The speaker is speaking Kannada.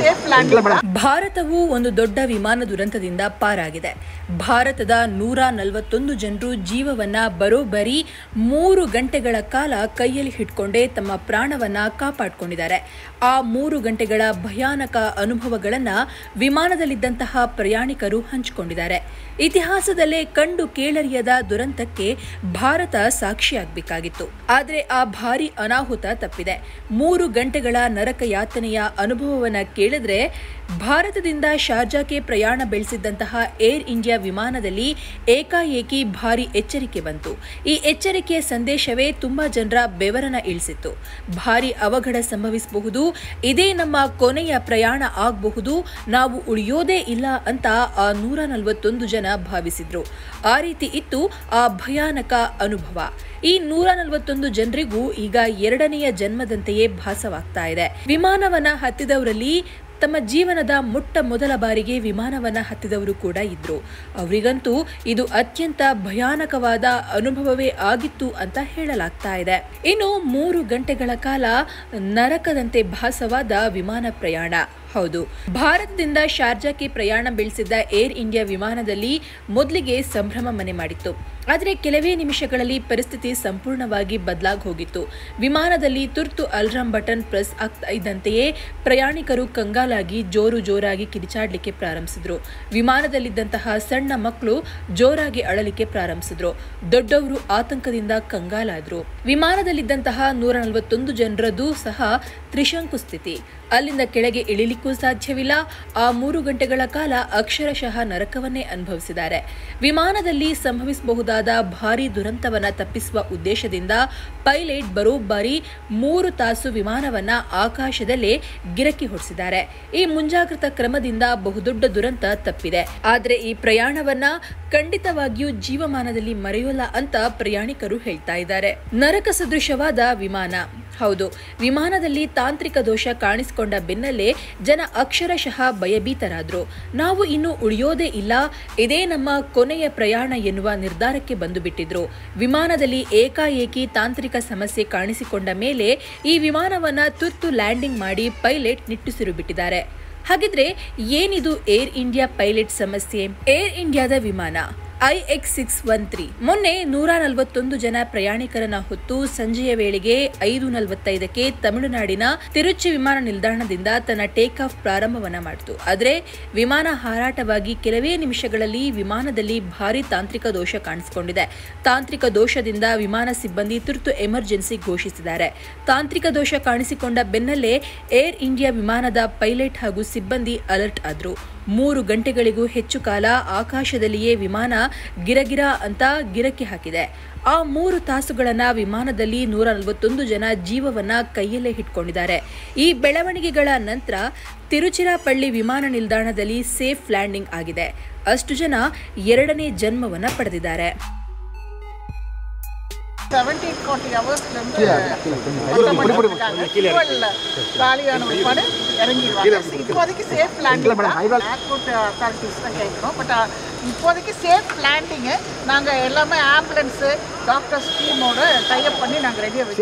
ಸೇಫ್ ಲ್ಯಾಂಡಿಂಗ್ ಭಾರತವು ಒಂದು ದೊಡ್ಡ ವಿಮಾನ ದುರಂತದಿಂದ ಪಾರಾಗಿದೆ ಭಾರತದ ನೂರ ನಲವತ್ತೊಂದು ಜನರು ಜೀವವನ್ನ ಬರೋಬ್ಬರಿ ಮೂರು ಗಂಟೆಗಳ ಕಾಲ ಕೈಯಲ್ಲಿ ಹಿಡ್ಕೊಂಡೇ ತಮ್ಮ ಪ್ರಾಣವನ್ನ ಕಾಪಾಡಿಕೊಂಡಿದ್ದಾರೆ ಆ ಮೂರು ಗಂಟೆಗಳ ಭಯಾನಕ ಅನುಭವಗಳನ್ನ ವಿಮಾನದಲ್ಲಿದ್ದಂತಹ ಪ್ರಯಾಣಿಕರು ಹಂಚಿಕೊಂಡಿದ್ದಾರೆ ಇತಿಹಾಸದಲ್ಲೇ ಕಂಡು ಕೇಳರಿಯದ ದುರಂತಕ್ಕೆ ಭಾರತ ಸಾಕ್ಷಿಯಾಗಬೇಕಾಗಿತ್ತು ಆದರೆ ಆ ಭಾರಿ ಅನಾಹುತ ತಪ್ಪಿದೆ ಮೂರು ಗಂಟೆಗಳ ನರಕ ಯಾತನೆಯ ಅನುಭವವನ್ನ ಕೇಳಿದ್ರೆ ಭಾರತದಿಂದ ಶಾರ್ಜಾಕ್ಕೆ ಪ್ರಯಾಣ ಬೆಳೆಸಿದ್ದಂತಹ ಏರ್ ಇಂಡಿಯಾ ವಿಮಾನದಲ್ಲಿ ಏಕಾಏಕಿ ಭಾರಿ ಎಚ್ಚರಿಕೆ ಬಂತು ಈ ಎಚ್ಚರಿಕೆಯ ಸಂದೇಶವೇ ತುಂಬಾ ಜನರ ಬೆವರನ ಇಳಿಸಿತ್ತು ಭಾರಿ ಅವಘಡ ಸಂಭವಿಸಬಹುದು ಇದೇ ನಮ್ಮ ಕೊನೆಯ ಪ್ರಯಾಣ ಆಗಬಹುದು ನಾವು ಉಳಿಯೋದೇ ಇಲ್ಲ ಅಂತ ಆ ನೂರ ನಲವತ್ತೊಂದು ಜನ ಭಾವಿಸಿದ್ರು ಆ ರೀತಿ ಇತ್ತು ಆ ಭಯಾನಕ ಅನುಭವ ಈ ನೂರ ನಲವತ್ತೊಂದು ಜನರಿಗೂ ಈಗ ಎರಡನೆಯ ಜನ್ಮದಂತೆಯೇ ಭಾಸವಾಗ್ತಾ ಇದೆ ವಿಮಾನವನ್ನ ಹತ್ತಿದವರಲ್ಲಿ ತಮ್ಮ ಜೀವನದ ಮೊಟ್ಟ ಮೊದಲ ಬಾರಿಗೆ ವಿಮಾನವನ್ನ ಹತ್ತಿದವರು ಕೂಡ ಇದ್ರು ಅವರಿಗಂತೂ ಇದು ಅತ್ಯಂತ ಭಯಾನಕವಾದ ಅನುಭವವೇ ಆಗಿತ್ತು ಅಂತ ಹೇಳಲಾಗ್ತಾ ಇದೆ ಇನ್ನು ಮೂರು ಗಂಟೆಗಳ ಕಾಲ ನರಕದಂತೆ ಭಾಸವಾದ ವಿಮಾನ ಪ್ರಯಾಣ ಹೌದು ಭಾರತದಿಂದ ಶಾರ್ಜಾಕ್ಕೆ ಪ್ರಯಾಣ ಬೆಳೆಸಿದ್ದ ಏರ್ ಇಂಡಿಯಾ ವಿಮಾನದಲ್ಲಿ ಮೊದಲಿಗೆ ಸಂಭ್ರಮ ಮನೆ ಮಾಡಿತ್ತು ಆದರೆ ಕೆಲವೇ ನಿಮಿಷಗಳಲ್ಲಿ ಪರಿಸ್ಥಿತಿ ಸಂಪೂರ್ಣವಾಗಿ ಬದಲಾಗಿ ಹೋಗಿತ್ತು ವಿಮಾನದಲ್ಲಿ ತುರ್ತು ಅಲ್ರಾಮ್ ಬಟನ್ ಪ್ರೆಸ್ ಆಗ್ತಾ ಇದ್ದಂತೆಯೇ ಪ್ರಯಾಣಿಕರು ಕಂಗಾಲಾಗಿ ಜೋರು ಜೋರಾಗಿ ಕಿರಿಚಾಡ್ಲಿಕ್ಕೆ ಪ್ರಾರಂಭಿಸಿದ್ರು ವಿಮಾನದಲ್ಲಿದ್ದಂತಹ ಸಣ್ಣ ಮಕ್ಕಳು ಜೋರಾಗಿ ಅಳಲಿಕ್ಕೆ ಪ್ರಾರಂಭಿಸಿದ್ರು ದೊಡ್ಡವರು ಆತಂಕದಿಂದ ಕಂಗಾಲಾದ್ರು ವಿಮಾನದಲ್ಲಿದ್ದಂತಹ ನೂರ ನಲವತ್ತೊಂದು ಜನರದ್ದು ಸಹ ತ್ರಿಶಂಕು ಸ್ಥಿತಿ ಅಲ್ಲಿಂದ ಕೆಳಗೆ ಇಳಿಲಿಕ್ಕೂ ಸಾಧ್ಯವಿಲ್ಲ ಆ ಮೂರು ಗಂಟೆಗಳ ಕಾಲ ಅಕ್ಷರಶಃ ನರಕವನ್ನೇ ಅನುಭವಿಸಿದ್ದಾರೆ ವಿಮಾನದಲ್ಲಿ ಸಂಭವಿಸಬಹುದಾದ ಭಾರಿ ದುರಂತವನ್ನ ತಪ್ಪಿಸುವ ಉದ್ದೇಶದಿಂದ ಪೈಲಟ್ ಬರೋಬ್ಬರಿ ಮೂರು ತಾಸು ವಿಮಾನವನ್ನ ಆಕಾಶದಲ್ಲೇ ಗಿರಕಿ ಹೊಡಿಸಿದ್ದಾರೆ ಈ ಮುಂಜಾಗ್ರತಾ ಕ್ರಮದಿಂದ ಬಹುದೊಡ್ಡ ದುರಂತ ತಪ್ಪಿದೆ ಆದರೆ ಈ ಪ್ರಯಾಣವನ್ನ ಖಂಡಿತವಾಗಿಯೂ ಜೀವಮಾನದಲ್ಲಿ ಮರೆಯೋಲ್ಲ ಅಂತ ಪ್ರಯಾಣಿಕರು ಹೇಳ್ತಾ ಇದ್ದಾರೆ ನರಕ ಸದೃಶವಾದ ವಿಮಾನ ಹೌದು ವಿಮಾನದಲ್ಲಿ ತಾಂತ್ರಿಕ ದೋಷ ಕಾಣಿಸಿಕೊಂಡ ಬೆನ್ನಲ್ಲೇ ಜನ ಅಕ್ಷರಶಃ ಭಯಭೀತರಾದ್ರು ನಾವು ಇನ್ನು ಉಳಿಯೋದೇ ಇಲ್ಲ ಇದೇ ನಮ್ಮ ಕೊನೆಯ ಪ್ರಯಾಣ ಎನ್ನುವ ನಿರ್ಧಾರಕ್ಕೆ ಬಂದು ಬಿಟ್ಟಿದ್ರು ವಿಮಾನದಲ್ಲಿ ಏಕಾಏಕಿ ತಾಂತ್ರಿಕ ಸಮಸ್ಯೆ ಕಾಣಿಸಿಕೊಂಡ ಮೇಲೆ ಈ ವಿಮಾನವನ್ನ ತುರ್ತು ಲ್ಯಾಂಡಿಂಗ್ ಮಾಡಿ ಪೈಲಟ್ ನಿಟ್ಟುಸಿರು ಬಿಟ್ಟಿದ್ದಾರೆ ಹಾಗಿದ್ರೆ ಏನಿದು ಏರ್ ಇಂಡಿಯಾ ಪೈಲಟ್ ಸಮಸ್ಯೆ ಏರ್ ಇಂಡಿಯಾದ ವಿಮಾನ I X six one three ಮೊನ್ನೆ ನೂರ ನಲವತ್ತೊಂದು ಜನ ಪ್ರಯಾಣಿಕರನ್ನ ಹೊತ್ತು ಸಂಜೆಯ ವೇಳೆಗೆ ಐದು ನಲವತ್ತೈದಕ್ಕೆ ತಮಿಳುನಾಡಿನ ತಿರುಚಿ ವಿಮಾನ ನಿಲ್ದಾಣದಿಂದ ತನ್ನ ಟೇಕ್ ಆಫ್ ಪ್ರಾರಂಭವನ್ನ ಮಾಡಿತು ಆದರೆ ವಿಮಾನ ಹಾರಾಟವಾಗಿ ಕೆಲವೇ ನಿಮಿಷಗಳಲ್ಲಿ ವಿಮಾನದಲ್ಲಿ ಭಾರಿ ತಾಂತ್ರಿಕ ದೋಷ ಕಾಣಿಸಿಕೊಂಡಿದೆ ತಾಂತ್ರಿಕ ದೋಷದಿಂದ ವಿಮಾನ ಸಿಬ್ಬಂದಿ ತುರ್ತು ಎಮರ್ಜೆನ್ಸಿ ಘೋಷಿಸಿದ್ದಾರೆ ತಾಂತ್ರಿಕ ದೋಷ ಕಾಣಿಸಿಕೊಂಡ ಬೆನ್ನಲ್ಲೇ ಏರ್ ಇಂಡಿಯಾ ವಿಮಾನದ ಪೈಲಟ್ ಹಾಗೂ ಸಿಬ್ಬಂದಿ ಅಲರ್ಟ್ ಆದ್ರು ಮೂರು ಗಂಟೆಗಳಿಗೂ ಹೆಚ್ಚು ಕಾಲ ಆಕಾಶದಲ್ಲಿಯೇ ವಿಮಾನ ಗಿರಗಿರ ಅಂತ ಗಿರಕಿ ಹಾಕಿದೆ ಆ ಮೂರು ತಾಸುಗಳನ್ನ ವಿಮಾನದಲ್ಲಿ ನೂರ ನಲವತ್ತೊಂದು ಜನ ಜೀವವನ್ನ ಕೈಯಲ್ಲೇ ಇಟ್ಕೊಂಡಿದ್ದಾರೆ ಈ ಬೆಳವಣಿಗೆಗಳ ನಂತರ ತಿರುಚಿರಾಪಳ್ಳಿ ವಿಮಾನ ನಿಲ್ದಾಣದಲ್ಲಿ ಸೇಫ್ ಲ್ಯಾಂಡಿಂಗ್ ಆಗಿದೆ ಅಷ್ಟು ಜನ ಎರಡನೇ ಜನ್ಮವನ್ನ ಪಡೆದಿದ್ದಾರೆ செவன்டீன் ஃபார்ட்டி ஹவர்ஸ்லேருந்து காலியான ஒருபாடு இறங்கிடுவாங்க இப்போதைக்கு சேஃப் லேண்டிங் ஏர்போர்ட் அத்தாரிட்டிஸ் தான் கேட்குறோம் பட் இப்போதைக்கு சேஃப் லேண்டிங்கு நாங்கள் எல்லாமே ஆம்புலன்ஸு டாக்டர்ஸ் டீமோட டைப் பண்ணி நாங்கள் ரெடியாக வச்சு